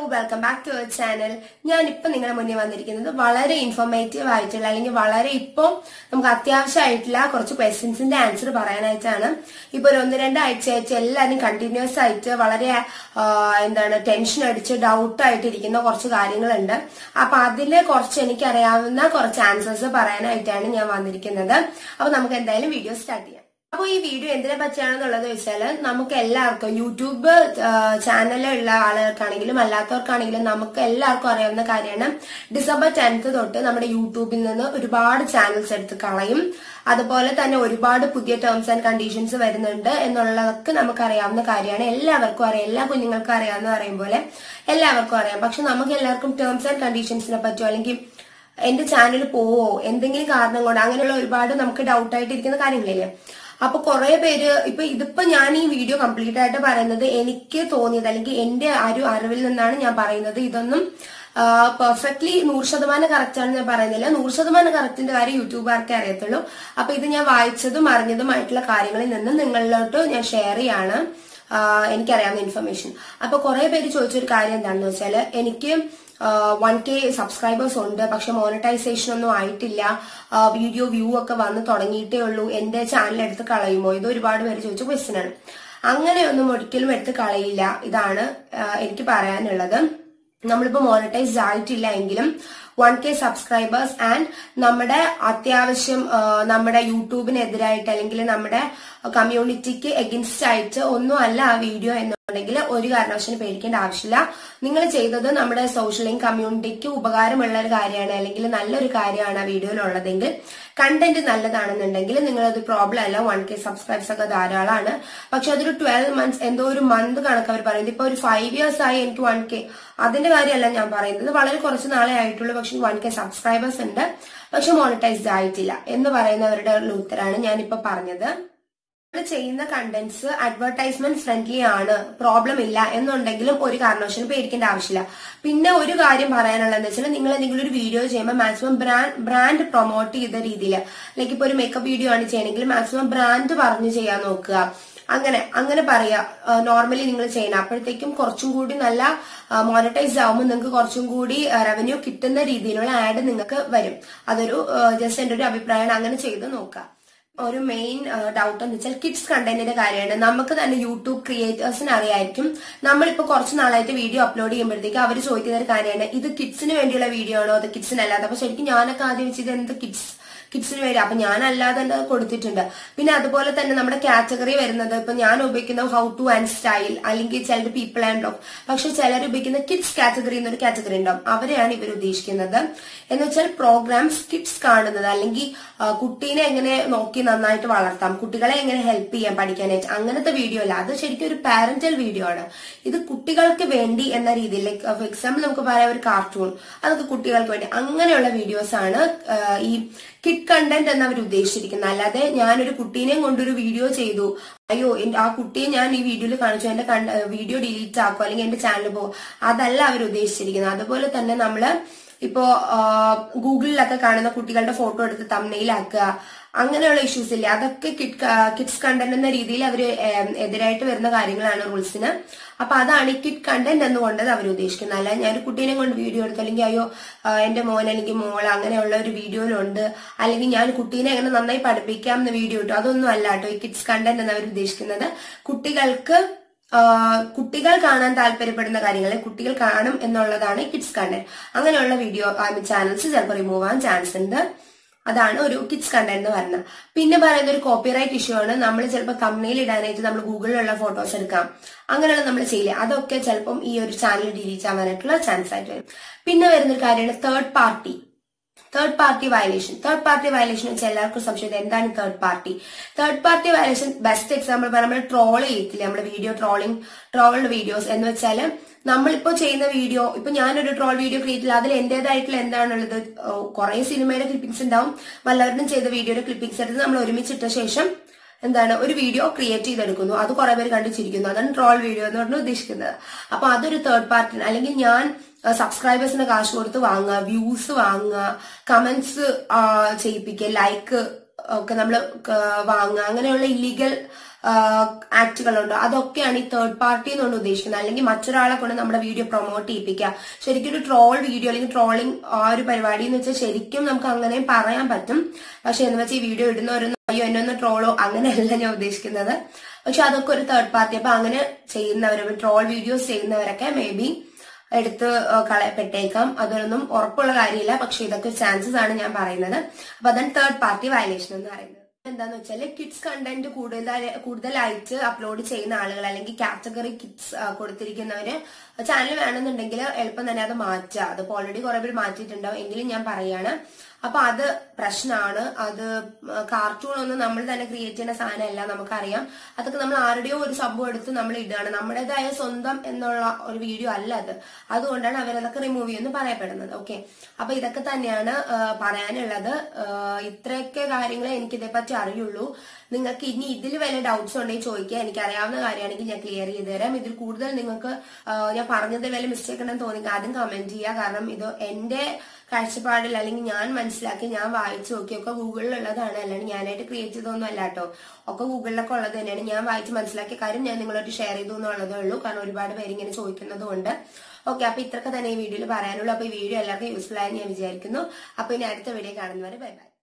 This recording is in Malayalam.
welcome back to our channel ഞാൻ ഇപ്പൊ നിങ്ങളുടെ മുന്നിൽ വന്നിരിക്കുന്നത് വളരെ ഇൻഫോർമേറ്റീവ് ആയിട്ടുള്ള അല്ലെങ്കിൽ വളരെ ഇപ്പം നമുക്ക് അത്യാവശ്യമായിട്ടുള്ള കുറച്ച് ക്വസ്റ്റ്യൻസിന്റെ ആൻസർ പറയാനായിട്ടാണ് ഇപ്പൊ ഒരു ഒന്ന് രണ്ട് ആഴ്ചയായിട്ട് എല്ലാവരും കണ്ടിന്യൂസ് ആയിട്ട് വളരെ ആ, എന്താണ് ടെൻഷൻ അടിച്ച് ഡൗട്ട് ആയിട്ട് ഇരിക്കുന്ന കുറച്ച് കാര്യങ്ങളുണ്ട് അപ്പൊ അതില് കുറച്ച് എനിക്കറിയാവുന്ന കുറച്ച് ആൻസേഴ്സ് പറയാനായിട്ടാണ് ഞാൻ വന്നിരിക്കുന്നത് അപ്പൊ നമുക്ക് എന്തായാലും വീഡിയോ സ്റ്റാർട്ട് ചെയ്യാം അപ്പൊ ഈ വീഡിയോ എന്തിനെ പറ്റിയാണെന്നുള്ളത് വെച്ചാല് നമുക്ക് എല്ലാവർക്കും യൂട്യൂബ് ചാനലുള്ള ആളുകൾക്കാണെങ്കിലും അല്ലാത്തവർക്കാണെങ്കിലും നമുക്ക് എല്ലാവർക്കും അറിയാവുന്ന കാര്യമാണ് ഡിസംബർ ടെൻത്ത് തൊട്ട് നമ്മുടെ യൂട്യൂബിൽ നിന്ന് ഒരുപാട് ചാനൽസ് എടുത്ത് കളയും അതുപോലെ തന്നെ ഒരുപാട് പുതിയ ടേംസ് ആൻഡ് കണ്ടീഷൻസ് വരുന്നുണ്ട് എന്നുള്ളതൊക്കെ നമുക്ക് അറിയാവുന്ന കാര്യമാണ് എല്ലാവർക്കും അറിയാം എല്ലാ കുഞ്ഞുങ്ങൾക്കും അറിയാവുന്ന പറയും പോലെ എല്ലാവർക്കും അറിയാം പക്ഷെ നമുക്ക് എല്ലാവർക്കും ടേംസ് ആൻഡ് കണ്ടീഷൻസിനെ പറ്റിയോ അല്ലെങ്കിൽ എന്റെ ചാനൽ പോവോ എന്തെങ്കിലും കാരണം കൊണ്ട് അങ്ങനെയുള്ള ഒരുപാട് നമുക്ക് ഡൗട്ട് ആയിട്ട് ഇരിക്കുന്ന കാര്യങ്ങളില്ലേ അപ്പൊ കുറെ പേര് ഇപ്പൊ ഇതിപ്പോ ഞാൻ ഈ വീഡിയോ കംപ്ലീറ്റ് ആയിട്ട് പറയുന്നത് എനിക്ക് തോന്നിയത് അല്ലെങ്കിൽ എന്റെ ആ ഒരു അറിവിൽ നിന്നാണ് ഞാൻ പറയുന്നത് ഇതൊന്നും പെർഫെക്റ്റ്ലി നൂറ് ശതമാനം കറക്റ്റ് ആണെന്ന് ഞാൻ പറയുന്നില്ല നൂറ് ശതമാനം കറക്റ്റിന്റെ കാര്യം യൂട്യൂബുകാർക്കേ അറിയത്തുള്ളൂ അപ്പൊ ഇത് ഞാൻ വായിച്ചതും അറിഞ്ഞതുമായിട്ടുള്ള കാര്യങ്ങളിൽ നിന്ന് നിങ്ങളിലോട്ട് ഞാൻ ഷെയർ ചെയ്യാണ് ആഹ് എനിക്കറിയാവുന്ന ഇൻഫർമേഷൻ അപ്പൊ കുറെ പേര് ചോദിച്ചൊരു കാര്യം എന്താണെന്ന് വെച്ചാല് എനിക്ക് വൺ കെ സബ്സ്ക്രൈബേഴ്സ് ഉണ്ട് പക്ഷെ മോണിറ്റൈസേഷൻ ഒന്നും ആയിട്ടില്ല വീഡിയോ വ്യൂ ഒക്കെ വന്ന് തുടങ്ങിയിട്ടേ ഉള്ളൂ എന്റെ ചാനൽ എടുത്ത് കളയുമോ ഇത് ഒരുപാട് പേര് ചോദിച്ച ക്വസ്റ്റ്യൻ ആണ് അങ്ങനെയൊന്നും ഒരിക്കലും എടുത്ത് കളയില്ല ഇതാണ് ആഹ് എനിക്ക് പറയാനുള്ളത് നമ്മളിപ്പോ മോണിറ്റൈസ്ഡ് ആയിട്ടില്ല എങ്കിലും വൺ കെ സബ്സ്ക്രൈബേഴ്സ് ആൻഡ് നമ്മുടെ അത്യാവശ്യം ആ, നമ്മുടെ യൂട്യൂബിനെതിരായിട്ട് അല്ലെങ്കിൽ നമ്മുടെ കമ്മ്യൂണിറ്റിക്ക് എഗൻസ്റ്റ് ആയിട്ട് ഒന്നും അല്ല ആ വീഡിയോ എന്നുണ്ടെങ്കിൽ ഒരു കാരണവശാലും പേടിക്കേണ്ട ആവശ്യമില്ല നിങ്ങൾ ചെയ്തത് നമ്മുടെ സോഷ്യൽ കമ്മ്യൂണിറ്റിക്ക് ഉപകാരമുള്ള ഒരു കാര്യമാണ് അല്ലെങ്കിൽ നല്ലൊരു കാര്യമാണ് ആ വീഡിയോയിലുള്ളതെങ്കിൽ കണ്ടന്റ് നല്ലതാണെന്നുണ്ടെങ്കിൽ നിങ്ങളത് പ്രോബ്ലം അല്ല വൺ കെ സബ്സ്ക്രൈബ്സ് ഒക്കെ ധാരാളമാണ് പക്ഷെ അതൊരു ട്വൽവ് മന്ത്സ് എന്തോ ഒരു മന്ത് കണക്ക് അവർ പറയുന്നത് ഇപ്പൊ ഒരു ഫൈവ് ഇയേഴ്സ് ആയി എനിക്ക് വൺ കെ അതിന്റെ കാര്യമല്ല ഞാൻ പറയുന്നത് വളരെ കുറച്ച് നാളെ ആയിട്ടുള്ളൂ പക്ഷെ വൺ കെ സബ്സ്ക്രൈബേഴ്സ് ഉണ്ട് പക്ഷെ മോണിറ്റൈസ്ഡ് ആയിട്ടില്ല എന്ന് പറയുന്നവരുടെ ഉള്ള ഉത്തരാണ് ഞാനിപ്പോ പറഞ്ഞത് നമ്മൾ ചെയ്യുന്ന കണ്ടന്റ്സ് അഡ്വർടൈസ്മെന്റ് ഫ്രണ്ട്ലി ആണ് പ്രോബ്ലം ഇല്ല എന്നുണ്ടെങ്കിലും ഒരു കാരണവശാലും പേടിക്കേണ്ട ആവശ്യമില്ല പിന്നെ ഒരു കാര്യം പറയാനുള്ളതെന്ന് വെച്ചാൽ നിങ്ങൾ എന്തെങ്കിലും ഒരു വീഡിയോ ചെയ്യുമ്പോൾ മാക്സിമം ബ്രാൻഡ് ബ്രാൻഡ് പ്രൊമോട്ട് ചെയ്ത രീതിയിൽ ലൈക്ക് ഇപ്പൊ ഒരു മേക്കപ്പ് വീഡിയോ ആണ് ചെയ്യണമെങ്കിൽ മാക്സിമം ബ്രാൻഡ് പറഞ്ഞു ചെയ്യാൻ നോക്കുക അങ്ങനെ അങ്ങനെ പറയാ നോർമലി നിങ്ങൾ ചെയ്യണം അപ്പോഴത്തേക്കും കുറച്ചും കൂടി നല്ല മോണിറ്റൈസ് ആവുമ്പോൾ നിങ്ങൾക്ക് കുറച്ചും കൂടി റവന്യൂ കിട്ടുന്ന രീതിയിലുള്ള ആഡ് നിങ്ങൾക്ക് വരും അതൊരു ജസ്റ്റ് എന്റെ ഒരു അഭിപ്രായമാണ് അങ്ങനെ ചെയ്ത് നോക്കുക ഒരു മെയിൻ ഡൗട്ട് എന്ന് വെച്ചാൽ കിഡ്സ് കണ്ടന്റിന്റെ കാര്യമാണ് നമുക്ക് തന്നെ യൂട്യൂബ് ക്രിയേറ്റേഴ്സിന് അറിയായിരിക്കും നമ്മളിപ്പോ കുറച്ച് നാളായിട്ട് വീഡിയോ അപ്ലോഡ് ചെയ്യുമ്പോഴത്തേക്ക് അവർ ചോദിക്കുന്ന ഒരു കാര്യമാണ് ഇത് കിഡ്സിന് വേണ്ടിയുള്ള വീഡിയോ ആണോ അത് കിഡ്സിന് അല്ലാതെ അപ്പൊ ശരിക്കും ഞാനൊക്കെ ആദ്യം വെച്ചത് എന്ത് കിഡ്സ് കിഡ്സിന് വേണ്ടി അപ്പൊ ഞാൻ അല്ലാതെ തന്നെ കൊടുത്തിട്ടുണ്ട് പിന്നെ അതുപോലെ തന്നെ നമ്മുടെ കാറ്റഗറി വരുന്നത് ഇപ്പൊ ഞാൻ ഉപയോഗിക്കുന്ന ഹൗ ടു ആൻഡ് സ്റ്റൈൽ അല്ലെങ്കിൽ ചിലർ പീപ്പിൾ ആൻഡ് ഡോഗ് പക്ഷെ ചിലർ ഉപയോഗിക്കുന്ന കിഡ്സ് കാറ്റഗറി എന്നൊരു കാറ്റഗറി ഉണ്ടാവും അവരെയാണ് ഇവർ ഉദ്ദേശിക്കുന്നത് എന്ന് വെച്ചാൽ പ്രോഗ്രാംസ് കിഡ്സ് കാണുന്നത് അല്ലെങ്കിൽ ആ, കുട്ടീനെ എങ്ങനെ നോക്കി നന്നായിട്ട് വളർത്താം കുട്ടികളെ എങ്ങനെ ഹെൽപ്പ് ചെയ്യാം പഠിക്കാനായിട്ട് അങ്ങനത്തെ വീഡിയോ അല്ല അത് ശരിക്കും ഒരു പാരന്റൽ വീഡിയോ ആണ് ഇത് കുട്ടികൾക്ക് വേണ്ടി എന്ന രീതിയിൽ ലൈക്ക് ഫോർ എക്സാമ്പിൾ നമുക്ക് പറയാം ഒരു കാർട്ടൂൺ അതൊക്കെ കുട്ടികൾക്ക് വേണ്ടി അങ്ങനെയുള്ള വീഡിയോസ് ആണ് ആ, ഈ കിഡ് കണ്ടന്റ് എന്ന് അവർ ഉദ്ദേശിച്ചിരിക്കുന്നത് അല്ലാതെ ഞാനൊരു കുട്ടീനെയും കൊണ്ടൊരു വീഡിയോ ചെയ്തു അയ്യോ എൻ- ആ കുട്ടിയെ ഞാൻ ഈ വീഡിയോയിൽ കാണിച്ചു എന്റെ വീഡിയോ ഡിലീറ്റ് ആക്കും അല്ലെങ്കിൽ എന്റെ ചാനൽ പോകും അതല്ല അവർ ഉദ്ദേശിച്ചിരിക്കുന്നത് അതുപോലെ തന്നെ നമ്മള് ഇപ്പോ ആ, ഗൂഗിളിലൊക്കെ കാണുന്ന കുട്ടികളുടെ ഫോട്ടോ എടുത്ത് തമ്മയിലാക്കുക അങ്ങനെയുള്ള ഇഷ്യൂസ് ഇല്ലേ അതൊക്കെ കിഡ് കിഡ്സ് കണ്ടന്റ് എന്ന രീതിയിൽ അവർ എതിരായിട്ട് വരുന്ന കാര്യങ്ങളാണ് റൂൾസിന് അപ്പൊ അതാണ് ഈ കിഡ് കണ്ടന്റ് എന്നുകൊണ്ട് അവർ ഉദ്ദേശിക്കുന്നത് അല്ല ഞാൻ ഒരു കുട്ടീനെ കൊണ്ട് വീഡിയോ എടുത്തു അല്ലെങ്കിൽ അയ്യോ ആ, എന്റെ മോൻ അല്ലെങ്കിൽ മോൾ അങ്ങനെയുള്ള ഒരു വീഡിയോയിലുണ്ട് അല്ലെങ്കിൽ ഞാൻ കുട്ടീനെ എങ്ങനെ നന്നായി പഠിപ്പിക്കാം എന്ന വീഡിയോ ഇട്ടു അതൊന്നും അല്ല കേട്ടോ ഈ കിഡ്സ് കണ്ടന്റ് എന്ന് അവർ ഉദ്ദേശിക്കുന്നത് കുട്ടികൾക്ക് ആ, കുട്ടികൾ കാണാൻ താല്പര്യപ്പെടുന്ന കാര്യങ്ങൾ കുട്ടികൾ കാണും എന്നുള്ളതാണ് കിഡ്സ് കണ്ടന്റ് അങ്ങനെയുള്ള വീഡിയോ ചാനൽസ് ചിലപ്പോൾ റിമൂവ് ആവാൻ ചാൻസ് ഉണ്ട് അതാണ് ഒരു കിഡ്സ് കണ്ടന്റ് എന്ന് പറയുന്നത് പിന്നെ പറയുന്ന ഒരു കോപ്പിറൈറ്റ് ഇഷ്യൂ ആണ് നമ്മൾ ചിലപ്പോൾ കമ്പനിയിൽ ഇടാനായിട്ട് നമ്മൾ ഗൂഗിളിലുള്ള ഫോട്ടോസ് എടുക്കാം അങ്ങനെയുള്ള നമ്മൾ ചെയ്യില്ല അതൊക്കെ ചിലപ്പം ഈ ഒരു ചാനൽ ഡിലീറ്റ് ആവാനായിട്ടുള്ള ചാൻസ് ആയിട്ട് വരും പിന്നെ വരുന്നൊരു കാര്യമാണ് third party third party violation third party violation വെച്ചാൽ എല്ലാവർക്കും സംശയം എന്താണ് third party third party violation best example നമ്മൾ ട്രോൾ ചെയ്യത്തില്ലേ നമ്മുടെ വീഡിയോ ട്രോളിംഗ് ട്രോൾഡ് വീഡിയോസ് എന്ന് വെച്ചാൽ നമ്മളിപ്പോ ചെയ്യുന്ന വീഡിയോ ഇപ്പൊ ഞാനൊരു ട്രോൾ വീഡിയോ ക്രിയേറ്റ് ചെയ്ത് അതിൽ എന്റേതായിട്ടുള്ള എന്താണുള്ളത് കുറെ സിനിമയുടെ ക്ലിപ്പിംഗ്സ് ഉണ്ടാവും വല്ലവരും ചെയ്ത വീഡിയോയുടെ ക്ലിപ്പിംഗ്സ് എടുത്ത് നമ്മൾ ഒരുമിച്ചിട്ട ശേഷം എന്താണ് ഒരു വീഡിയോ ക്രിയേറ്റ് ചെയ്തെടുക്കുന്നു അത് കുറെ പേര് കണ്ടു ചിരിക്കുന്നു അതാണ് ട്രോൾ വീഡിയോ എന്ന് പറഞ്ഞ് ഉദ്ദേശിക്കുന്നത് അപ്പൊ അതൊരു തേർഡ് പാർട്ടി അല്ലെങ്കിൽ ഞാൻ സബ്സ്ക്രൈബേഴ്സിന് കാശ് കൊടുത്ത് വാങ്ങുക വ്യൂസ് വാങ്ങുക കമന്റ്സ് ചെയ്യിപ്പിക്കുക ലൈക്ക് ഒക്കെ നമ്മൾ വാങ്ങുക അങ്ങനെയുള്ള ഇല്ലീഗൽ ആക്ടുകളുണ്ടോ അതൊക്കെയാണ് ഈ തേർഡ് പാർട്ടി എന്നുകൊണ്ട് ഉദ്ദേശിക്കുന്നത് അല്ലെങ്കിൽ മറ്റൊരാളെ കൊണ്ട് നമ്മുടെ വീഡിയോ പ്രൊമോട്ട് ചെയ്യിപ്പിക്കുക ശരിക്കും ഒരു ട്രോൾ വീഡിയോ അല്ലെങ്കിൽ ട്രോളിംഗ് ആ ഒരു പരിപാടി എന്ന് വെച്ചാൽ ശരിക്കും നമുക്ക് അങ്ങനെയും പറയാൻ പറ്റും പക്ഷെ എന്ന് വെച്ചാൽ ഈ വീഡിയോ ഇടുന്നവരൊന്നും അയ്യോ എന്നെ ഒന്ന് ട്രോളോ അങ്ങനെയല്ല ഞാൻ ഉദ്ദേശിക്കുന്നത് പക്ഷെ അതൊക്കെ ഒരു തേർഡ് പാർട്ടി അപ്പൊ അങ്ങനെ ചെയ്യുന്നവർ ട്രോൾ വീഡിയോസ് ചെയ്യുന്നവരൊക്കെ മേ ബി എടുത്ത് കളയപ്പെട്ടേക്കാം അതൊന്നും ഉറപ്പുള്ള കാര്യമില്ല പക്ഷെ ഇതൊക്കെ ചാൻസസ് ആണ് ഞാൻ പറയുന്നത് അപ്പൊ അതാണ് തേർഡ് പാർട്ടി വയലേഷൻ എന്ന് പറയുന്നത് എന്താന്ന് വെച്ചാല് കിഡ്സ് കണ്ടന്റ് കൂടുതൽ കൂടുതലായിട്ട് അപ്ലോഡ് ചെയ്യുന്ന ആളുകൾ അല്ലെങ്കിൽ കാറ്റഗറി കിഡ്സ് കൊടുത്തിരിക്കുന്നവര് ചാനൽ വേണമെന്നുണ്ടെങ്കിൽ എളുപ്പം തന്നെ അത് മാറ്റുക അതിപ്പോ ഓൾറെഡി കുറെ പേര് മാറ്റിയിട്ടുണ്ടാവും എങ്കിലും ഞാൻ പറയാണ് അപ്പൊ അത് പ്രശ്നമാണ് അത് കാർട്ടൂൺ ഒന്നും നമ്മൾ തന്നെ ക്രിയേറ്റ് ചെയ്യുന്ന സാധനമല്ല നമുക്കറിയാം അതൊക്കെ നമ്മൾ ആരുടെയോ ഒരു സംഭവം എടുത്ത് നമ്മൾ ഇടുകയാണ് നമ്മുടേതായ സ്വന്തം എന്നുള്ള ഒരു വീഡിയോ അല്ല അത് അതുകൊണ്ടാണ് അവരതൊക്കെ റിമൂവ് ചെയ്യുമെന്ന് പറയപ്പെടുന്നത് ഓക്കെ അപ്പൊ ഇതൊക്കെ തന്നെയാണ് ആ, പറയാനുള്ളത് ആ, ഇത്രയൊക്കെ കാര്യങ്ങളെ എനിക്ക് ഇതേപ്പറ്റി അറിയുള്ളൂ നിങ്ങൾക്ക് ഇനി ഇതിൽ വല്ല ഡൗട്ട്സ് ഉണ്ടെങ്കിൽ ചോദിക്കുക എനിക്ക് അറിയാവുന്ന കാര്യമാണെങ്കിൽ ഞാൻ ക്ലിയർ ചെയ്ത് തരാം ഇതിൽ കൂടുതൽ നിങ്ങൾക്ക് ആ, ഞാൻ പറഞ്ഞതിൽ വല്ല മിസ്റ്റേക്ക് ഉണ്ടെന്ന് തോന്നി ആദ്യം കമന്റ് ചെയ്യുക കാരണം ഇത് എന്റെ കാഴ്ചപ്പാടിൽ അല്ലെങ്കിൽ ഞാൻ മനസ്സിലാക്കി ഞാൻ വായിച്ചു നോക്കിയൊക്കെ ഗൂഗിളിലുള്ളതാണ് അല്ലാണ്ട് ഞാനായിട്ട് ക്രിയേറ്റ് ചെയ്തൊന്നും അല്ല കേട്ടോ ഒക്കെ ഗൂഗിളിലൊക്കെ ഉള്ളത് തന്നെയാണ് ഞാൻ വായിച്ച് മനസ്സിലാക്കിയ കാര്യം ഞാൻ നിങ്ങളോട് ഷെയർ ചെയ്തു എന്നുള്ളതേ ഉള്ളൂ കാരണം ഒരുപാട് പേര് ഇങ്ങനെ ചോദിക്കുന്നത് കൊണ്ട് ഓക്കെ അപ്പൊ ഇത്രയൊക്കെ തന്നെ ഈ വീഡിയോയിൽ പറയാനുള്ളൂ അപ്പൊ ഈ വീഡിയോ എല്ലാവർക്കും യൂസ്ഫുൾ ആയി ഞാൻ വിചാരിക്കുന്നു അപ്പൊ ഇനി അടുത്ത വീഡിയോ കാണുന്നവരെ ബൈ ബൈ